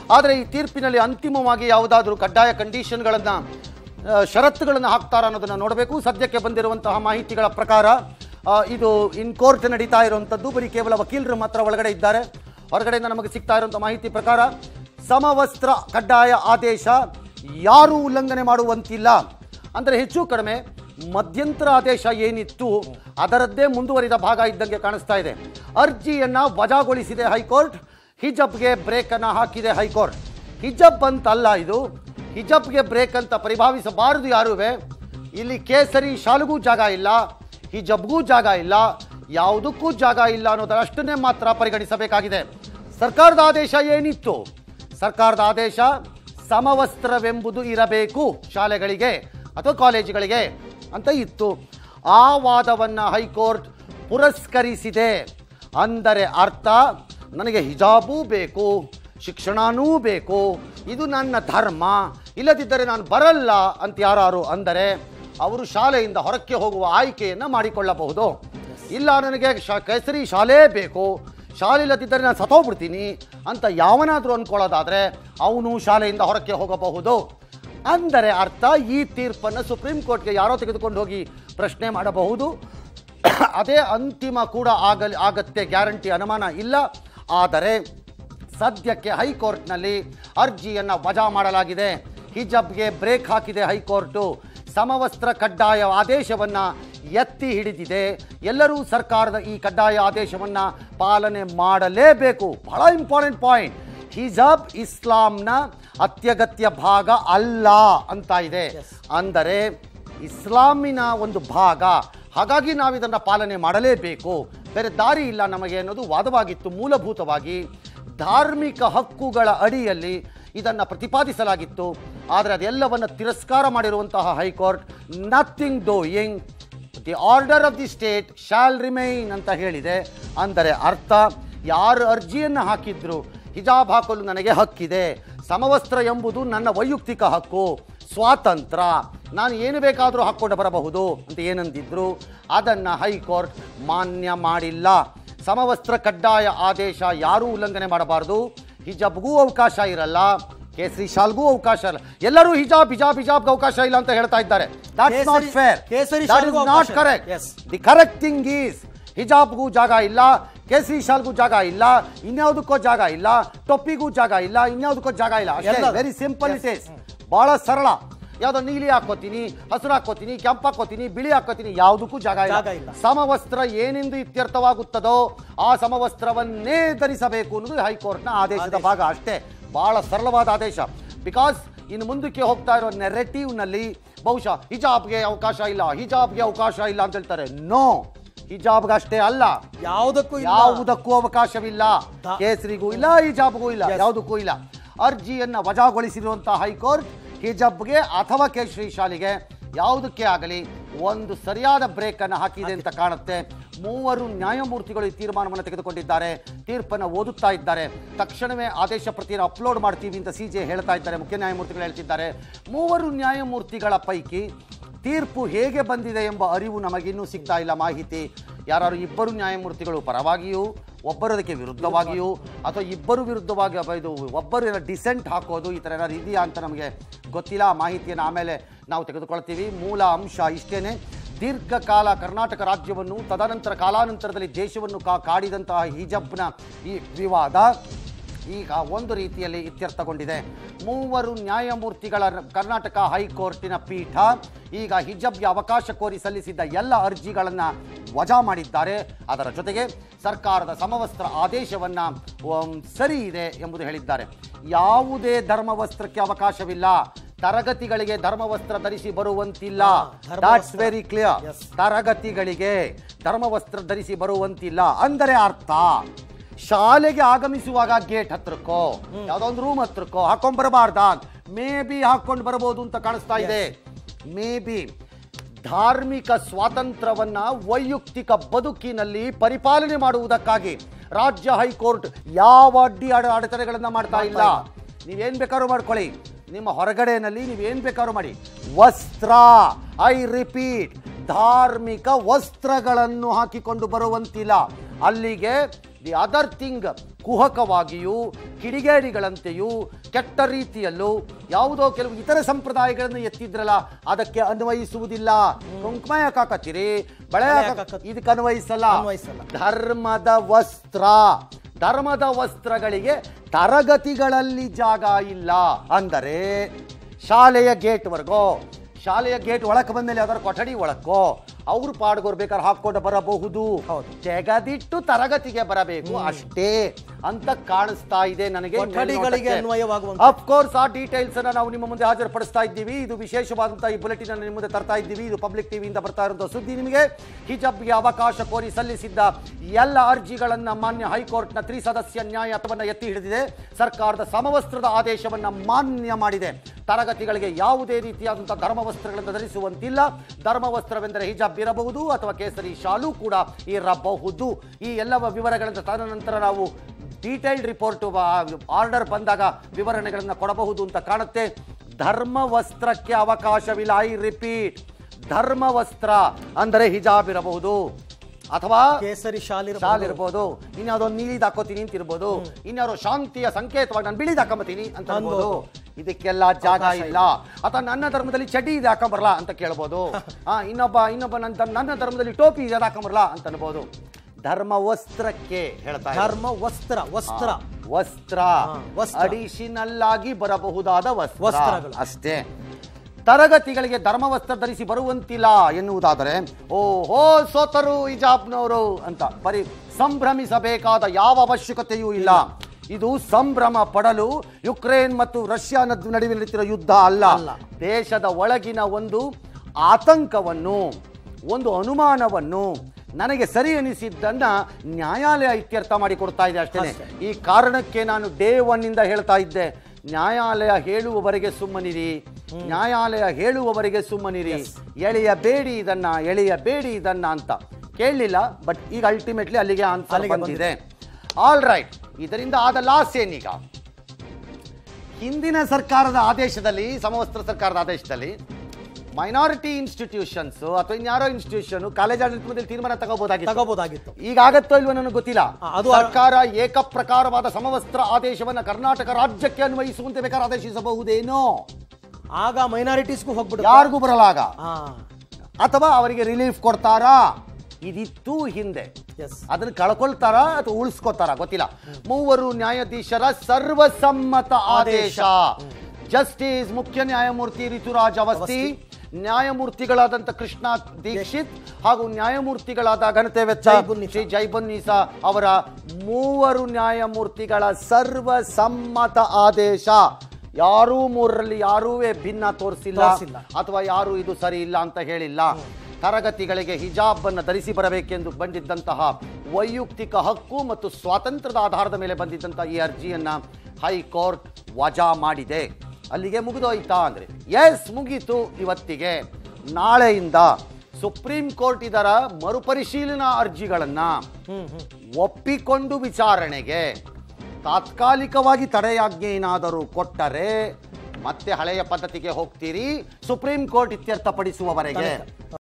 ಆದರೆ ಈ ತೀರ್ಪಿನಲ್ಲಿ ಅಂತಿಮವಾಗಿ ಯಾವುದಾದ್ರೂ ಕಡ್ಡಾಯ ಕಂಡೀಷನ್ಗಳನ್ನು ಷರತ್ತುಗಳನ್ನು ಹಾಕ್ತಾರ ಅನ್ನೋದನ್ನು ನೋಡಬೇಕು ಸದ್ಯಕ್ಕೆ ಬಂದಿರುವಂತಹ ಮಾಹಿತಿಗಳ ಪ್ರಕಾರ ಆ, ಇದು ಇನ್ ಕೋರ್ಟ್ ನಡೀತಾ ಇರುವಂಥದ್ದು ಬರೀ ಕೇವಲ ವಕೀಲರು ಮಾತ್ರ ಒಳಗಡೆ ಇದ್ದಾರೆ ಹೊರಗಡೆಯಿಂದ ನಮಗೆ ಸಿಗ್ತಾ ಇರುವಂಥ ಮಾಹಿತಿ ಪ್ರಕಾರ ಸಮವಸ್ತ್ರ ಕಡ್ಡಾಯ ಆದೇಶ ಯಾರೂ ಉಲ್ಲಂಘನೆ ಮಾಡುವಂತಿಲ್ಲ ಅಂದರೆ ಹೆಚ್ಚು ಕಡಿಮೆ ಮಧ್ಯಂತರ ಆದೇಶ ಏನಿತ್ತು ಅದರದ್ದೇ ಮುಂದುವರಿದ ಭಾಗ ಇದ್ದಂಗೆ ಕಾಣಿಸ್ತಾ ಇದೆ ಅರ್ಜಿಯನ್ನ ವಜಾಗೊಳಿಸಿದೆ ಹೈಕೋರ್ಟ್ ಹಿಜಬ್ಗೆ ಬ್ರೇಕ್ ಅನ್ನ ಹಾಕಿದೆ ಹೈಕೋರ್ಟ್ ಹಿಜಬ್ ಅಂತಲ್ಲ ಇದು ಹಿಜಬ್ಗೆ ಬ್ರೇಕ್ ಅಂತ ಪರಿಭಾವಿಸಬಾರದು ಯಾರುವೆ ಇಲ್ಲಿ ಕೇಸರಿ ಶಾಲುಗೂ ಜಾಗ ಇಲ್ಲ ಹಿಜಬ್ಗೂ ಜಾಗ ಇಲ್ಲ ಯಾವುದಕ್ಕೂ ಜಾಗ ಇಲ್ಲ ಅನ್ನೋದರಷ್ಟನ್ನೇ ಮಾತ್ರ ಪರಿಗಣಿಸಬೇಕಾಗಿದೆ ಸರ್ಕಾರದ ಆದೇಶ ಏನಿತ್ತು ಸರ್ಕಾರದ ಆದೇಶ ಸಮವಸ್ತ್ರವೆಂಬುದು ಇರಬೇಕು ಶಾಲೆಗಳಿಗೆ ಅಥವಾ ಕಾಲೇಜುಗಳಿಗೆ ಅಂತ ಇತ್ತು ಆ ವಾದವನ್ನು ಹೈಕೋರ್ಟ್ ಪುರಸ್ಕರಿಸಿದೆ ಅಂದರೆ ಅರ್ಥ ನನಗೆ ಹಿಜಾಬೂ ಬೇಕು ಶಿಕ್ಷಣನೂ ಬೇಕು ಇದು ನನ್ನ ಧರ್ಮ ಇಲ್ಲದಿದ್ದರೆ ನಾನು ಬರಲ್ಲ ಅಂತ ಯಾರು ಅಂದರೆ ಅವರು ಶಾಲೆಯಿಂದ ಹೊರಕ್ಕೆ ಹೋಗುವ ಆಯ್ಕೆಯನ್ನು ಮಾಡಿಕೊಳ್ಳಬಹುದು ಇಲ್ಲ ನನಗೆ ಶ ಕೇಸರಿ ಶಾಲೆ ಬೇಕು ಶಾಲೆ ಇಲ್ಲದಿದ್ದರೆ ನಾನು ಸತ್ತೋಗ್ಬಿಡ್ತೀನಿ ಅಂತ ಯಾವನಾದರೂ ಅಂದ್ಕೊಳ್ಳೋದಾದರೆ ಅವನು ಶಾಲೆಯಿಂದ ಹೊರಕ್ಕೆ ಹೋಗಬಹುದು ಅಂದರೆ ಅರ್ಥ ಈ ತೀರ್ಪನ್ನು ಸುಪ್ರೀಂ ಕೋರ್ಟ್ಗೆ ಯಾರೋ ತೆಗೆದುಕೊಂಡು ಹೋಗಿ ಪ್ರಶ್ನೆ ಮಾಡಬಹುದು ಅದೇ ಅಂತಿಮ ಕೂಡ ಆಗಲಿ ಆಗತ್ತೆ ಗ್ಯಾರಂಟಿ ಅನುಮಾನ ಇಲ್ಲ ಆದರೆ ಸದ್ಯಕ್ಕೆ ಹೈಕೋರ್ಟ್ನಲ್ಲಿ ಅರ್ಜಿಯನ್ನು ವಜಾ ಮಾಡಲಾಗಿದೆ ಹಿಜಬ್ಗೆ ಬ್ರೇಕ್ ಹಾಕಿದೆ ಹೈಕೋರ್ಟು ಸಮವಸ್ತ್ರ ಕಡ್ಡಾಯ ಆದೇಶವನ್ನು ಎತ್ತಿ ಹಿಡಿದಿದೆ ಎಲ್ಲರೂ ಸರ್ಕಾರದ ಈ ಕಡ್ಡಾಯ ಆದೇಶವನ್ನು ಪಾಲನೆ ಮಾಡಲೇಬೇಕು ಬಹಳ ಇಂಪಾರ್ಟೆಂಟ್ ಪಾಯಿಂಟ್ ಹಿಜಾಬ್ ಇಸ್ಲಾಂನ ಅತ್ಯಗತ್ಯ ಭಾಗ ಅಲ್ಲ ಅಂತ ಇದೆ ಅಂದರೆ ಇಸ್ಲಾಮಿನ ಒಂದು ಭಾಗ ಹಾಗಾಗಿ ನಾವು ಇದನ್ನು ಪಾಲನೆ ಮಾಡಲೇಬೇಕು ಬೇರೆ ದಾರಿ ಇಲ್ಲ ನಮಗೆ ಅನ್ನೋದು ವಾದವಾಗಿತ್ತು ಮೂಲಭೂತವಾಗಿ ಧಾರ್ಮಿಕ ಹಕ್ಕುಗಳ ಅಡಿಯಲ್ಲಿ ಇದನ್ನು ಪ್ರತಿಪಾದಿಸಲಾಗಿತ್ತು ಆದರೆ ಅದೆಲ್ಲವನ್ನು ತಿರಸ್ಕಾರ ಮಾಡಿರುವಂತಹ high court nothing doing the order of the state shall remain ಅಂತ ಹೇಳಿದೆ ಅಂದರೆ ಅರ್ಥ ಯಾರು ಅರ್ಜಿಯನ್ನು ಹಾಕಿದ್ರು ಹಿಜಾಬ್ ಹಾಕಲು ನನಗೆ ಹಕ್ಕಿದೆ ಸಮವಸ್ತ್ರ ಎಂಬುದು ನನ್ನ ವೈಯಕ್ತಿಕ ಹಕ್ಕು ಸ್ವಾತಂತ್ರ್ಯ ನಾನು ಏನು ಬೇಕಾದರೂ ಹಾಕ್ಕೊಂಡು ಬರಬಹುದು ಅಂತ ಏನಂದಿದ್ರು ಅದನ್ನು ಹೈಕೋರ್ಟ್ ಮಾನ್ಯ ಮಾಡಿಲ್ಲ ಸಮವಸ್ತ್ರ ಕಡ್ಡಾಯ ಆದೇಶ ಯಾರೂ ಉಲ್ಲಂಘನೆ ಮಾಡಬಾರದು ಹಿಜಾಬ್ಗೂ ಅವಕಾಶ ಇರಲ್ಲ ಕೇಸರಿ ಶಾಲ್ಗೂ ಅವಕಾಶ ಇಲ್ಲ ಎಲ್ಲರೂ ಹಿಜಾಬ್ ಹಿಜಾಬ್ ಹಿಜಾಬ್ಗೆ ಅವಕಾಶ ಇಲ್ಲ ಅಂತ ಹೇಳ್ತಾ ಇದ್ದಾರೆ ದಟ್ಸ್ ನಾಟ್ ಕೇಸರಿ- ಫೇರ್ ಕೇಸರಿ ದಟ್ ಇಸ್ ಶಾಲ್ಗೂ ನಾಟ್ ಅವಕಾಶ correct Yes. The correct thing is ಹಿಜಾಬ್ಗೂ ಜಾಗ ಇಲ್ಲ ಕೇಸರಿ ಶಾಲ್ಗೂ ಜಾಗ ಇಲ್ಲ ಇನ್ಯಾವುದಕ್ಕೋ ಜಾಗ ಇಲ್ಲ ಟೊಪ್ಪಿಗೂ ಜಾಗ ಇಲ್ಲ ಇನ್ಯಾವುದಕ್ಕೋ ಜಾಗ ಇಲ್ಲ ಎಲ್ಲ- ವೆರಿ ಸಿಂಪಲ್ ಇಟ್ ಇಸ್ ಬಹಳ ಸರಳ ಯಾವ್ದೋ ನೀಲಿ ಹಾಕೋತೀನಿ ಹಸಿರು ಹಾಕೋತೀನಿ ಕೆಂಪು ಹಾಕೋತೀನಿ ಬಿಳಿ ಹಾಕೋತೀನಿ ಯಾವುದಕ್ಕೂ ಜಾಗ ಜಾಗ ಇಲ್ಲ ಇಲ್ಲ. ಸಮವಸ್ತ್ರ ಏನೆಂದು ಇತ್ಯರ್ಥವಾಗುತ್ತದೋ ಆ ಸಮವಸ್ತ್ರವನ್ನೇ ಧರಿಸಬೇಕು ಅನ್ನೋದು ಹೈಕೋರ್ಟ್ನ ಆದೇಶದ ಭಾಗ ಅಷ್ಟೇ ಬಹಳ ಸರಳವಾದ ಆದೇಶ ಬಿಕಾಸ್ ಇನ್ನು ಮುಂದಕ್ಕೆ ಹೋಗ್ತಾ ಇರೋ ನೆರೆಟಿವ್ನಲ್ಲಿ ಬಹುಶಃ ಹಿಜಾಬ್ಗೆ ಅವಕಾಶ ಇಲ್ಲ ಹಿಜಾಬ್ಗೆ ಅವಕಾಶ ಇಲ್ಲ ಅಂತ ಹೇಳ್ತಾರೆ ನೋ ಹಿಜಾಬ್ಗೆ ಅಷ್ಟೇ ಅಲ್ಲ ಯಾವುದಕ್ಕೂ ಇಲ್ಲ. ಯಾವುದಕ್ಕೂ ಅವಕಾಶವಿಲ್ಲ ದ- ಕೇಸರಿಗೂ ಇಲ್ಲ ಹಿಜಾಬ್ಗೂ ಇಲ್ಲ Yes. ಯಾವುದಕ್ಕೂ ಇಲ್ಲ ಅರ್ಜಿಯನ್ನ ವಜಾಗೊಳಿಸಿರುವಂತಹ ಹೈಕೋರ್ಟ್ ಹಿಜಾಬ್ಗೆ ಅಥವಾ ಕೇಸರಿ ಶಾಲೆಗೆ ಯಾವುದಕ್ಕೆ ಆಗಲಿ ಒಂದು ಸರಿಯಾದ ಬ್ರೇಕ್ ಅನ್ನು ಹಾಕಿದೆ ಅಂತ ಕಾಣುತ್ತೆ ಮೂವರು ನ್ಯಾಯಮೂರ್ತಿಗಳು ಈ ತೀರ್ಮಾನವನ್ನು ತೆಗೆದುಕೊಂಡಿದ್ದಾರೆ ತೀರ್ಪನ್ನು ಓದುತ್ತಾ ಇದ್ದಾರೆ ತಕ್ಷಣವೇ ಆದೇಶ ಪ್ರತಿಯನ್ನು ಅಪ್ಲೋಡ್ ಮಾಡ್ತೀವಿ ಅಂತ ಸಿ ಜೆ ಹೇಳ್ತಾ ಇದ್ದಾರೆ ಮುಖ್ಯ ನ್ಯಾಯಮೂರ್ತಿಗಳು ಹೇಳ್ತಿದ್ದಾರೆ ಮೂವರು ನ್ಯಾಯಮೂರ್ತಿಗಳ ಪೈಕಿ ತೀರ್ಪು ಹೇಗೆ ಬಂದಿದೆ ಎಂಬ ಅರಿವು ನಮಗಿನ್ನೂ ಸಿಗ್ತಾ ಇಲ್ಲ ಮಾಹಿತಿ ಯಾರು ಇಬ್ಬರು ನ್ಯಾಯಮೂರ್ತಿಗಳು ಪರವಾಗಿಯೂ ಒಬ್ಬರು ಅದಕ್ಕೆ ವಿರುದ್ಧವಾಗಿಯೂ ಅಥವಾ ಇಬ್ಬರು ವಿರುದ್ಧವಾಗಿ ಅಬ್ಬ ಇದು ಒಬ್ಬರು ಏನೋ ಡಿಸೆಂಟ್ ಹಾಕೋದು ಈ ಥರ ಏನಾದ್ರು ಇದೆಯಾ ಅಂತ ನಮಗೆ ಗೊತ್ತಿಲ್ಲ ಆ ಮಾಹಿತಿಯನ್ನು ಆಮೇಲೆ ನಾವು ತೆಗೆದುಕೊಳ್ತೀವಿ ಮೂಲ ಅಂಶ ಇಷ್ಟೇನೆ ದೀರ್ಘಕಾಲ ಕರ್ನಾಟಕ ರಾಜ್ಯವನ್ನು ತದನಂತರ ಕಾಲಾನಂತರದಲ್ಲಿ ದೇಶವನ್ನು ಕಾ ಕಾಡಿದಂತಹ ಹಿಜಬ್ನ ಈ ವಿವಾದ ಈಗ ಒಂದು ರೀತಿಯಲ್ಲಿ ಇತ್ಯರ್ಥಗೊಂಡಿದೆ ಮೂವರು ನ್ಯಾಯಮೂರ್ತಿಗಳ ಕರ್ನಾಟಕ ಹೈಕೋರ್ಟಿನ ಪೀಠ ಈಗ ಹಿಜಬ್ಗೆ ಅವಕಾಶ ಕೋರಿ ಸಲ್ಲಿಸಿದ್ದ ಎಲ್ಲ ಅರ್ಜಿಗಳನ್ನು ವಜಾ ಮಾಡಿದ್ದಾರೆ ಅದರ ಜೊತೆಗೆ ಸರ್ಕಾರದ ಸಮವಸ್ತ್ರ ಆದೇಶವನ್ನು ಸರಿ ಇದೆ ಎಂಬುದು ಹೇಳಿದ್ದಾರೆ ಯಾವುದೇ ಧರ್ಮವಸ್ತ್ರಕ್ಕೆ ಅವಕಾಶವಿಲ್ಲ ತರಗತಿಗಳಿಗೆ ಧರ್ಮವಸ್ತ್ರ ಧರಿಸಿ ಬರುವಂತಿಲ್ಲ ಧರ್ಮವಸ್ತ್ರ. That's very clear Yes. ತರಗತಿಗಳಿಗೆ ಧರ್ಮವಸ್ತ್ರ ಧರಿಸಿ ಬರುವಂತಿಲ್ಲ ಅಂದರೆ ಅರ್ಥ ಶಾಲೆಗೆ ಆಗಮಿಸುವಾಗ ಗೇಟ್ ಹತ್ರಕ್ಕೋ ಯಾವ್ದೋ ಒಂದು ರೂಮ್ ಹತ್ರಕ್ಕೋ ಹಾಕೊಂಡ್ ಬರಬಾರ್ದ ಮೇ ಬಿ ಹಾಕೊಂಡು ಬರಬಹುದು ಅಂತ ಕಾಣಿಸ್ತಾ ಇದೆ ಮೇ ಬಿ ಧಾರ್ಮಿಕ ಸ್ವಾತಂತ್ರ್ಯವನ್ನ ವೈಯಕ್ತಿಕ ಬದುಕಿನಲ್ಲಿ ಪರಿಪಾಲನೆ ಮಾಡುವುದಕ್ಕಾಗಿ ರಾಜ್ಯ ಹೈಕೋರ್ಟ್ ಯಾವ ಅಡ್ಡಿ ಅಡ ಅಡೆತಡೆಗಳನ್ನ ಮಾಡ್ತಾ ಇಲ್ಲ ನೀವೇನ್ ಬೇಕಾದ್ರೂ ಮಾಡ್ಕೊಳ್ಳಿ ನಿಮ್ಮ ಹೊರಗಡೆನಲ್ಲಿ ನೀವೇನ್ ಬೇಕಾದ್ರೂ ಮಾಡಿ ವಸ್ತ್ರ ಐ ರಿಪೀಟ್ ಧಾರ್ಮಿಕ ವಸ್ತ್ರಗಳನ್ನು ಹಾಕಿಕೊಂಡು ಬರುವಂತಿಲ್ಲ ಅಲ್ಲಿಗೆ ದಿ ಅದರ್ ಥಿಂಗ್ ಕುಹಕವಾಗಿಯೂ ಕಿಡಿಗೇಡಿಗಳಂತೆಯೂ ಕೆಟ್ಟ ರೀತಿಯಲ್ಲೂ ಯಾವುದೋ ಕೆಲವು ಇತರ ಸಂಪ್ರದಾಯಗಳನ್ನು ಎತ್ತಿದ್ರಲ್ಲ ಅದಕ್ಕೆ ಅನ್ವಯಿಸುವುದಿಲ್ಲ ಕುಂಕುಮ ಯಾಕೆ ಹಾಕತ್ತೀರಿ ಬಳೆ ಬಳೆ ಯಾಕೆ ಯಾಕೆ ಇದಕ್ಕೆ ಅನ್ವಯಿಸಲ್ಲ ಅನ್ವಯಿಸಲ್ಲ. ಧರ್ಮದ ವಸ್ತ್ರ ಧರ್ಮದ ವಸ್ತ್ರಗಳಿಗೆ ತರಗತಿಗಳಲ್ಲಿ ಜಾಗ ಇಲ್ಲ ಅಂದರೆ ಶಾಲೆಯ ಗೇಟ್ವರೆಗೋ ಶಾಲೆಯ ಗೇಟ್ ಒಳಕ್ಕೆ ಬಂದ್ಮೇಲೆ ಅದರ ಕೊಠಡಿ ಒಳಕ್ಕೋ ಅವ್ರು ಪಾಡ್ಗೋರ್ ಬೇಕಾದ್ರೆ ಹಾಕೊಂಡು ಬರಬಹುದು ಹೌದು. ತೆಗೆದಿಟ್ಟು ತರಗತಿಗೆ ಬರಬೇಕು ಅಷ್ಟೇ ಅಂತ ಕಾಣಿಸ್ತಾ ಇದೆ ನನಗೆ ಕೊಠಡಿಗಳಿಗೆ ಅನ್ವಯವಾಗುವಂತ ಅಫ್ಕೋರ್ಸ್ ಆ ಡೀಟೇಲ್ಸ್ ಅನ್ನ ನಾವು ನಿಮ್ಮ ಮುಂದೆ ಹಾಜರುಪಡಿಸ್ತಾ ಇದ್ದೀವಿ ಇದು ವಿಶೇಷವಾದಂತಹ ಈ ಬುಲೆಟಿನ್ ಅನ್ನು ನಿಮ್ಮ ಮುಂದೆ ತರ್ತಾ ಇದ್ದೀವಿ ಇದು ಪಬ್ಲಿಕ್ ಟಿವಿಯಿಂದ ಬರ್ತಾ ಇರುವಂತಹ ಸುದ್ದಿ ನಿಮಗೆ ಹಿಜಬ್ಗೆ ಅವಕಾಶ ಕೋರಿ ಸಲ್ಲಿಸಿದ್ದ ಎಲ್ಲ ಅರ್ಜಿಗಳನ್ನ ಮಾನ್ಯ ಹೈಕೋರ್ಟ್ನ ತ್ರಿಸದಸ್ಯ ನ್ಯಾಯಾಲಯವನ್ನ ಎತ್ತಿ ಹಿಡಿದಿದೆ ಸರ್ಕಾರದ ಸಮವಸ್ತ್ರದ ಆದೇಶವನ್ನ ಮಾನ್ಯ ಮಾಡಿದೆ ತರಗತಿಗಳಿಗೆ ಯಾವುದೇ ರೀತಿಯಾದಂತಹ ಧರ್ಮವಸ್ತ್ರಗಳನ್ನು ಧರಿಸುವಂತಿಲ್ಲ ಧರ್ಮವಸ್ತ್ರವೆಂದರೆ ಹಿಜಾಬ್ ಇರಬಹುದು ಅಥವಾ ಕೇಸರಿ ಶಾಲು ಕೂಡ ಇರಬಹುದು ಈ ಎಲ್ಲವ ವಿವರಗಳನ್ನು ತದನಂತರ ನಾವು ಡೀಟೈಲ್ಡ್ ರಿಪೋರ್ಟ್ ಆರ್ಡರ್ ಬಂದಾಗ ವಿವರಣೆಗಳನ್ನು ಕೊಡಬಹುದು ಅಂತ ಕಾಣುತ್ತೆ ಧರ್ಮವಸ್ತ್ರಕ್ಕೆ ಅವಕಾಶವಿಲ್ಲ ಐ ರಿಪೀಟ್ ಧರ್ಮವಸ್ತ್ರ ಅಂದರೆ ಹಿಜಾಬ್ ಇರಬಹುದು ಅಥವಾ ಕೇಸರಿ ಶಾಲಿ ಶಾಲ್ ಇರ್ಬೋದು ಇನ್ಯಾವುದೋ ನೀಲಿದ್ ಹಾಕೋತೀನಿ ಅಂತ ಇರ್ಬೋದು ಇನ್ಯಾರೋ ಶಾಂತಿಯ ಸಂಕೇತವಾಗಿ ನಾನು ಬಿಳಿದ್ ಹಾಕೊಂಬತ್ತೀನಿ ಅಂತ ಅನ್ಬೋದು ಇದಕ್ಕೆಲ್ಲ ಜಾಗ ಇಲ್ಲ ಅಥವಾ ನನ್ನ ಧರ್ಮದಲ್ಲಿ ಚಡ್ಡಿ ಇದು ಹಾಕೊಂಬರಲ್ಲ ಅಂತ ಕೇಳ್ಬೋದು ಆ ಇನ್ನೊಬ್ಬ ಇನ್ನೊಬ್ಬ ನನ್ನ ಧರ್ಮ- ನನ್ನ ಧರ್ಮದಲ್ಲಿ ಟೋಪಿ ಇದು ಹಾಕೊಂಬರಲ್ಲ ಅಂತ ಅನ್ಬೋದು ಧರ್ಮ ವಸ್ತ್ರಕ್ಕೆ ಹೇಳ್ತಾ ಇದ್ದಾರೆ. ಧರ್ಮ ವಸ್ತ್ರ ವಸ್ತ್ರ ವಸ್ತ್ರ ಹಾ, ವಸ್ತ್ರ. ಅಡಿಷನಲ್ ಆಗಿ ಬರಬಹುದಾದ ವಸ್ತ್ರ ವಸ್ತ್ರಗಳು. ಅಷ್ಟೇ ತರಗತಿಗಳಿಗೆ ಧರ್ಮವಸ್ತ್ರ ಧರಿಸಿ ಬರುವಂತಿಲ್ಲ ಎನ್ನುವುದಾದರೆ ಓ ಹೋ ಸೋತರು ಹಿಜಾಬ್ನವರು ಅಂತ ಬರೀ ಸಂಭ್ರಮಿಸಬೇಕಾದ ಯಾವ ಅವಶ್ಯಕತೆಯೂ ಇಲ್ಲ ಇದು ಸಂಭ್ರಮ ಪಡಲು ಯುಕ್ರೇನ್ ಮತ್ತು ರಷ್ಯಾ ನದ್- ನಡುವೆ ನಡೆಯುತ್ತಿರುವ ಯುದ್ಧ ಅಲ್ಲ ಅಲ್ಲ. ದೇಶದ ಒಳಗಿನ ಒಂದು ಆತಂಕವನ್ನು ಒಂದು ಅನುಮಾನವನ್ನು ನನಗೆ ಸರಿ ಅನಿಸಿದ್ದನ್ನ ನ್ಯಾಯಾಲಯ ಇತ್ಯರ್ಥ ಮಾಡಿ ಕೊಡ್ತಾ ಇದೆ ಅಷ್ಟೇ ಅಷ್ಟೇ. ಈ ಕಾರಣಕ್ಕೆ ನಾನು ಡೇ ಒನ್ ಇಂದ ಹೇಳ್ತಾ ಇದ್ದೆ ನ್ಯಾಯಾಲಯ ಹೇಳುವವರೆಗೆ ಸುಮ್ಮನಿರಿ ನ್ಯಾಯಾಲಯ ಹೇಳುವವರೆಗೆ ಸುಮ್ಮನಿರಿ ಎಳೆಯಬೇಡಿ ಇದನ್ನ ಎಳೆಯಬೇಡಿ ಇದನ್ನ ಅಂತ ಕೇಳಲಿಲ್ಲ ಬಟ್ ಈಗ ಅಲ್ಟಿಮೇಟ್ಲಿ ಅಲ್ಲಿಗೆ ಆನ್ಸರ್ ಅಲ್ಲಿಗೆ ಬಂದಿದೆ ಆಲ್ ರೈಟ್ ಇದರಿಂದ ಆದ ಲಾಸ್ ಏನೀಗ ಹಿಂದಿನ ಸರ್ಕಾರದ ಆದೇಶದಲ್ಲಿ ಸಮವಸ್ತ್ರ ಸರ್ಕಾರದ ಆದೇಶದಲ್ಲಿ ಮೈನಾರಿಟಿ ಇನ್ಸ್ಟಿಟ್ಯೂಷನ್ಸ್ ಅಥವಾ ಇನ್ಯಾರೋ ಇನ್ಸ್ಟಿಟ್ಯೂಷನ್ ಕಾಲೇಜ್ ಆಡಳಿತದಲ್ಲಿ ತೀರ್ಮಾನ ತಗೋಬಹುದಾಗಿತ್ತು ತಗೋಬಹುದಾಗಿತ್ತು ಈಗ ಆಗತ್ತೋ ಇಲ್ವೋ ನನಗೆ ಗೊತ್ತಿಲ್ಲ ಆ, ಅದು- ಸರ್ಕಾರ ಏಕಪ್ರಕಾರವಾದ ಸಮವಸ್ತ್ರ ಆದೇಶವನ್ನ ಕರ್ನಾಟಕ ರಾಜ್ಯಕ್ಕೆ ಅನ್ವಯಿಸುವಂತೆ ಬೇಕಾದ್ರೆ ಆದೇಶಿಸಬಹುದೇನೋ ಆಗ ಮೈನಾರಿಟೀಸ್ಗೂ ಹೋಗ್ಬಿಡು ಯಾರಿಗೂ ಬರಲಾಗ ಹಾ ಅಥವಾ ಅವರಿಗೆ ರಿಲೀಫ್ ಕೊಡ್ತಾರಾ ಇದಿತ್ತು ಹಿಂದೆ ಎಸ್ ಅದನ್ನ ಕಳ್ಕೊಳ್ತಾರ ಅಥವಾ ಉಳಿಸ್ಕೊತಾರ ಗೊತ್ತಿಲ್ಲ ಮೂವರು ನ್ಯಾಯಾಧೀಶರ ಸರ್ವಸಮ್ಮತ ಆದೇಶ ಜಸ್ಟಿಸ್ ಮುಖ್ಯ ನ್ಯಾಯಮೂರ್ತಿ ಋತುರಾಜ್ ಅವಸ್ಥಿ ನ್ಯಾಯಮೂರ್ತಿಗಳಾದಂಥ ಕೃಷ್ಣ ದೀಕ್ಷಿತ್ ಹಾಗೂ ನ್ಯಾಯಮೂರ್ತಿಗಳಾದ ಘನತೆ ವೆಚ್ಚ ಜೈಬುನ್ನೀಸಾ. ಶ್ರೀ ಜೈಬುನ್ನೀಸಾ ಅವರ ಮೂವರು ನ್ಯಾಯಮೂರ್ತಿಗಳ ಸರ್ವಸಮ್ಮತ ಆದೇಶ ಯಾರೂ ಮೂರರಲ್ಲಿ ಯಾರೂ ಭಿನ್ನ ತೋರಿಸಿಲ್ಲ ತೋರ್ಸಿಲ್ಲ. ಅಥವಾ ಯಾರು ಇದು ಸರಿ ಇಲ್ಲ ಅಂತ ಹೇಳಿಲ್ಲ ತರಗತಿಗಳಿಗೆ ಹಿಜಾಬ್ ಅನ್ನು ಧರಿಸಿ ಬರಬೇಕೆಂದು ಬಂದಿದ್ದಂತಹ ವೈಯಕ್ತಿಕ ಹಕ್ಕು ಮತ್ತು ಸ್ವಾತಂತ್ರ್ಯದ ಆಧಾರದ ಮೇಲೆ ಬಂದಿದ್ದಂತಹ ಈ ಅರ್ಜಿಯನ್ನ ಹೈಕೋರ್ಟ್ ವಜಾ ಮಾಡಿದೆ ಅಲ್ಲಿಗೆ ಮುಗಿದೋಯ್ತಾ ಅಂದ್ರೆ ಎಸ್ ಮುಗೀತು ಇವತ್ತಿಗೆ ನಾಳೆಯಿಂದ ಸುಪ್ರೀಂ ಕೋರ್ಟ್ ಇದರ ಮರುಪರಿಶೀಲನಾ ಅರ್ಜಿಗಳನ್ನ ಹ್ಮ್ ಹ್ಮ್ ಒಪ್ಪಿಕೊಂಡು ವಿಚಾರಣೆಗೆ ತಾತ್ಕಾಲಿಕವಾಗಿ ತಡೆಯಾಜ್ಞೆ ಏನಾದರೂ ಕೊಟ್ಟರೆ ಮತ್ತೆ ಹಳೆಯ ಪದ್ಧತಿಗೆ ಹೋಗ್ತೀರಿ ಸುಪ್ರೀಂ ಕೋರ್ಟ್ ಇತ್ಯರ್ಥಪಡಿಸುವವರೆಗೆ